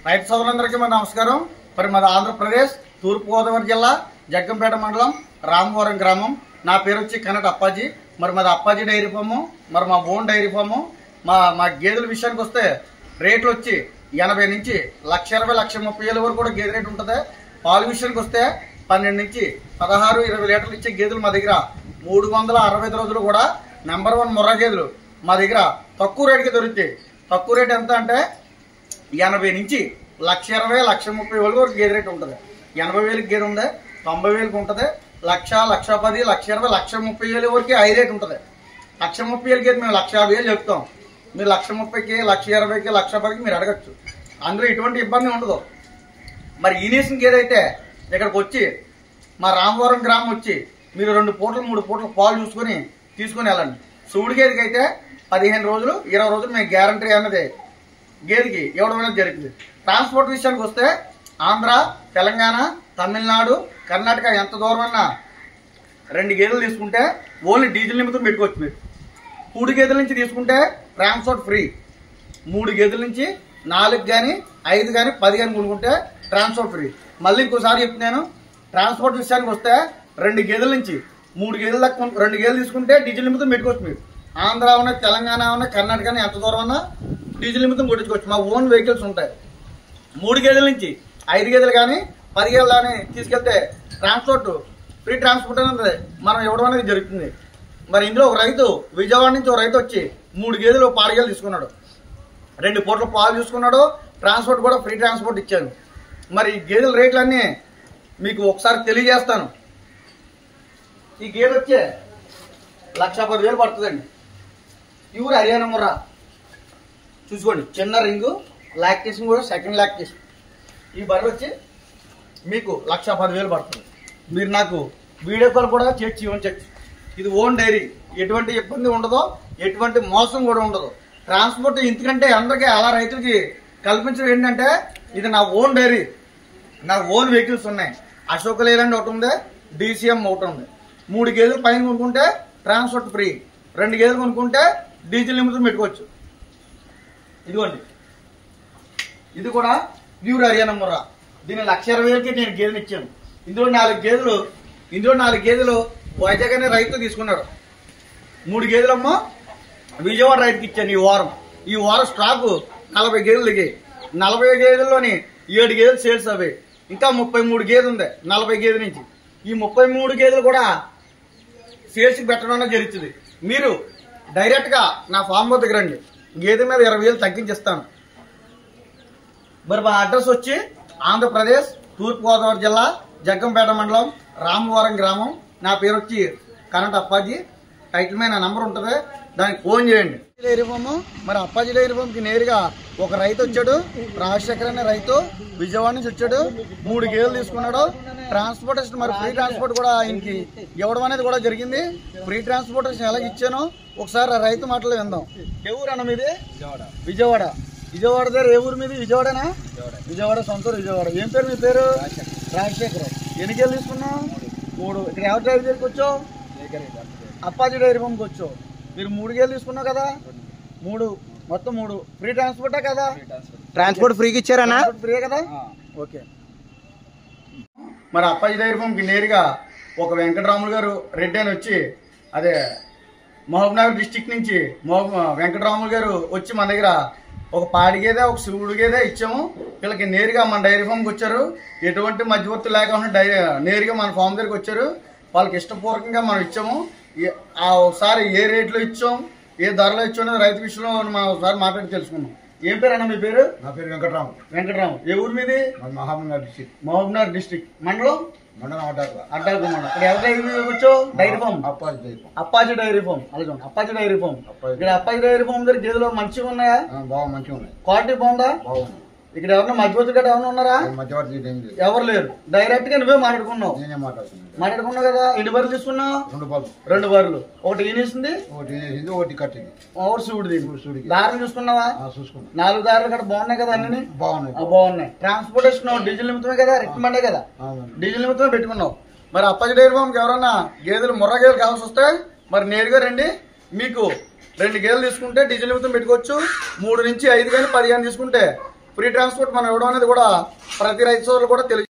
రైతు సోదరులందరికీ మరి నమస్కారం మరి మాది ఆంధ్రప్రదేశ్ తూర్పుగోదావరి జిల్లా జగ్గంపేట మండలం రామవరం గ్రామం నా పేరు వచ్చి కన్నడ అప్పాజీ మరి మాది అప్పాజీ డైరీ ఫాము మరి మా ఓన్ డైరీ ఫాము మా మా గేదెల విషయానికి వస్తే రేట్లు వచ్చి ఎనభై నుంచి లక్ష ఇరవై లక్ష ముప్పై వేల వరకు కూడా గేదె రేటు ఉంటుంది పాలు విషయానికి వస్తే పన్నెండు నుంచి పదహారు ఇరవై లీటర్లు ఇచ్చే గేదెలు మా దగ్గర మూడు వందల అరవై ఐదు రోజులు కూడా నెంబర్ వన్ ముర్రా గేదెలు మా దగ్గర తక్కువ రేటుకి దొరుకుతాయి తక్కువ రేట్ ఎంత అంటే ఎనభై నుంచి లక్ష ఇరవై లక్ష ముప్పై వేల వరకు గేదె రేటు ఉంటుంది ఎనభై వేలకి గేదె ఉంది తొంభై వేలకు ఉంటుంది లక్ష లక్ష పది లక్ష ఇరవై లక్ష ముప్పై వేల వరకు హై రేట్ ఉంటుంది లక్ష ముప్పై వేలకి అయితే మేము లక్ష యాభై వేలు చెప్తాం మీరు లక్ష ముప్పైకి లక్ష ఇరవైకి లక్ష పదికి మీరు అడగచ్చు అందులో ఎటువంటి ఇబ్బంది ఉండదు మరి ఈ నేషన్ ఏదైతే ఇక్కడికి వచ్చి మా రామవరం గ్రామం వచ్చి మీరు రెండు పూటలు మూడు పూటలు పాలు చూసుకొని తీసుకొని వెళ్ళండి సూడి గేదెకి అయితే పదిహేను రోజులు ఇరవై రోజులు మేము గ్యారంటీ అన్నది గేదెకి ఇవ్వడం అనేది జరుగుతుంది ట్రాన్స్పోర్ట్ విషయానికి వస్తే ఆంధ్ర తెలంగాణ తమిళనాడు కర్ణాటక ఎంత దూరం అన్నా రెండు గేదెలు తీసుకుంటే ఓన్లీ డీజిల్ నిమిత్తం పెట్టుకోవచ్చు మీరు మూడు గేదెల నుంచి తీసుకుంటే ట్రాన్స్పోర్ట్ ఫ్రీ మూడు గేదెల నుంచి నాలుగు కానీ ఐదు కానీ పది కానీ కొనుక్కుంటే ట్రాన్స్పోర్ట్ ఫ్రీ మళ్ళీ ఇంకోసారి చెప్తున్నాను ట్రాన్స్పోర్ట్ విషయానికి వస్తే రెండు గేదెల నుంచి మూడు గేదెల దాకా కొను- రెండు గేదెలు తీసుకుంటే డీజిల్ నిమిత్తం పెట్టుకోవచ్చు మీరు ఆంధ్ర ఉన్న తెలంగాణ ఉన్న కర్ణాటక ఉన్న ఎంత దూరం అన్నా డీజిల్ నిమిత్తం కొట్టించుకోవచ్చు మా ఓన్ వెహికల్స్ ఉంటాయి మూడు గేదెల నుంచి ఐదు గేదెలు కానీ పది గేదెలు కానీ తీసుకెళ్తే ట్రాన్స్పోర్ట్ ఫ్రీ ట్రాన్స్పోర్ట్ అనేది మనం ఇవ్వడం అనేది జరుగుతుంది మరి ఇందులో ఒక రైతు విజయవాడ నుంచి ఒక రైతు వచ్చి మూడు గేదెలు పాడు గేదెలు తీసుకున్నాడు రెండు పూట్ల పాలు చూసుకున్నాడు ట్రాన్స్పోర్ట్ కూడా ఫ్రీ ట్రాన్స్పోర్ట్ ఇచ్చాను మరి ఈ గేదెల రేట్లన్నీ మీకు ఒకసారి తెలియజేస్తాను ఈ గేదె వచ్చే లక్ష పది వేలు పడుతుందండి ప్యూర్ హర్యానా ముర్రా చూసుకోండి చిన్న రింగు లాక్టేషన్ కూడా సెకండ్ లాక్టేషన్ ఈ బర్రె వచ్చి మీకు లక్ష పదివేలు పడుతుంది మీరు నాకు వీడియో కాల్ కూడా చేసి ఇవ్వచ్చు ఇది ఓన్ డైరీ ఎటువంటి ఇబ్బంది ఉండదు ఎటువంటి మోసం కూడా ఉండదు ట్రాన్స్పోర్ట్ ఎందుకంటే అందరికీ అలా రైతులకి కల్పించడం ఏంటంటే ఇది నా ఓన్ డైరీ నా ఓన్ వెహికల్స్ ఉన్నాయి అశోక్ లేలాండ్ ఒకటి ఉంది డీసీఎం ఒకటి ఉంది మూడు గేదెలు పైన కొనుక్కుంటే ట్రాన్స్పోర్ట్ ఫ్రీ రెండు గేదెలు కొనుక్కుంటే డీజిల్ నిమిత్తం పెట్టుకోవచ్చు ఇదిగోండి ఇది కూడా ప్యూర్ హర్యానా ముర్రా దీని లక్ష ఇరవై వేలకి నేను గేదెని ఇచ్చాను ఇందులో నాలుగు గేదెలు ఇందులో నాలుగు గేదెలు వైజాగ్ అనే రైతు తీసుకున్నాడు మూడు గేదెలమ్మో విజయవాడ రైతుకి ఇచ్చాను ఈ వారం ఈ వారం స్టాకు నలభై గేదెలు దిగాయి నలభై గేదెల్లోని ఏడు గేదెలు సేల్స్ అవి ఇంకా ముప్పై మూడు గేదెలు ఉంది నలభై గేదెల నుంచి ఈ ముప్పై మూడు గేదెలు కూడా సేల్స్ పెట్టడం అనేది జరుగుతుంది మీరు డైరెక్ట్ గా నా ఫామ్ వద్దకు రండి గేదె మీద ఇరవై వేలు తగ్గించిస్తాను మరి మా అడ్రస్ వచ్చి ఆంధ్రప్రదేశ్ తూర్పుగోదావరి జిల్లా జగ్గంపేట మండలం రామవరం గ్రామం నా పేరు వచ్చి కరెంట్ అప్పాజీ టైటిల్ మీద నా నంబర్ ఉంటుంది దానికి ఫోన్ చేయండి డైరీ ఫామ్ మరి అప్పాజీ డైరీ ఫామ్ కి నేరుగా ఒక రైతు వచ్చాడు రాజశేఖర్ అనే రైతు విజయవాడ నుంచి వచ్చాడు మూడు గేదెలు తీసుకున్నాడు ట్రాన్స్పోర్టేషన్ మరి ఫ్రీ ట్రాన్స్పోర్ట్ కూడా ఆయనకి ఇవ్వడం అనేది కూడా జరిగింది ఫ్రీ ట్రాన్స్పోర్టేషన్ ఎలా ఇచ్చానో ఒకసారి ఆ రైతు మాటలు విందాం ఏ ఊరు అన్న మీది విజయవాడ విజయవాడ దగ్గర ఏ ఊరు మీది విజయవాడనా విజయవాడ సొంత ఊరు విజయవాడ ఏం పేరు మీ పేరు రాజశేఖర్ ఎన్ని గేలు తీసుకున్నావు మూడు ఇక్కడ ఎవరి డ్రైవర్ దగ్గరికి వచ్చావు అప్పాజీ డైరీ పంప్కి వచ్చావు మీరు మూడు గేలు తీసుకున్నావు కదా మూడు మొత్తం మూడు ఫ్రీ ట్రాన్స్పోర్టా కదా ట్రాన్స్పోర్ట్ ఫ్రీకి ఇచ్చారనా ట్రాన్స్పోర్ట్ ఫ్రీ కదా ఓకే మరి అప్పాజీ డైరీ పంప్కి నేరుగా ఒక వెంకటరాములు గారు రెడ్డి అని వచ్చి అదే మహబూబ్నగర్ డిస్టిక్ నుంచి మహబూ వెంకటరాములు గారు వచ్చి మన దగ్గర ఒక పాడి గేదె ఒక శివుడు గేదె ఇచ్చాము వీళ్ళకి నేరుగా మన డైరీ ఫామ్కి వచ్చారు ఎటువంటి మధ్యవర్తి లేకుండా డై నేరుగా మన ఫామ్ దగ్గరికి వచ్చారు వాళ్ళకి ఇష్టపూర్వకంగా మనం ఇచ్చాము ఏ- ఆ ఒకసారి ఏ రేట్లో ఇచ్చాం ఏ ధరలో ఇచ్చాం అనేది రైతు విషయంలో మనం ఒకసారి మాట్లాడి తెలుసుకున్నాం ఏం పేరు అన్న మీ పేరు నా పేరు వెంకటరాము వెంకటరాము ఏ ఊరు మీది మాది మహామంగళ డిస్టిక్ మహబూబ్నగర్ డిస్టిక్ మండలం మండలం అడ్డాక అడ్డాకు మండలం ఇక్కడ ఎవరి డైరీ మీద వచ్చావు డైరీ ఫామ్ అప్పాజీ దీపం అప్పాజీ డైరీ ఫామ్ అలాగే అప్పాజీ డైరీ ఫామ్ అప్పాజీ. ఇక్కడ అప్పాజీ డైరీ ఫామ్ దగ్గర గేదెలు మంచిగా ఉన్నాయా ఆ, బాగా మంచిగా ఉన్నాయి క్వాలిటీ బాగుందా బాగుంది ఇక్కడ ఎవరన్నా మధ్యవర్తి గట్రా ఎవరైనా ఉన్నారా ఏం మధ్యవర్తి ఏం లేదు ఎవరు లేరు డైరెక్ట్ గా నువ్వే మాట్లాడుకున్నావు నేనే మాట్లాడుతున్నాను మాట్లాడుకున్నావు కదా ఎన్ని బర్రెలు తీసుకున్నావు రెండు పళ్ళు రెండు బర్రెలు ఒకటి ఈనేసింది ఒకటి ఇది ఒకటి కట్టింది ఒకటి శివుడిది శివుడికి. దారులు చూసుకున్నావా ఆ, చూసుకున్నా నాలుగు దారులు కూడా బాగున్నాయి కదా అన్ని బాగున్నాయి బాగున్నాయి ట్రాన్స్పోర్టేషన్ డీజిల్ నిమిత్తమే కదా రికమెండే కదా అవునండి. డీజిల్ నిమిత్తమే పెట్టుకున్నావు మరి అప్పాజీ డైరీ ఫామ్కి ఎవరన్నా గేదెలు ముర్ర గేదెలు కావాల్సి వస్తే మరి నేరుగా రండి మీకు రెండు గేదెలు తీసుకుంటే డీజిల్ నిమిత్తం పెట్టుకోవచ్చు మూడు నుంచి ఐదు కానీ పది కానీ తీసుకుంటే ఫ్రీ ట్రాన్స్పోర్ట్ మనం ఇవ్వడం అనేది కూడా ప్రతి రైతు సోదరులు కూడా తెలియ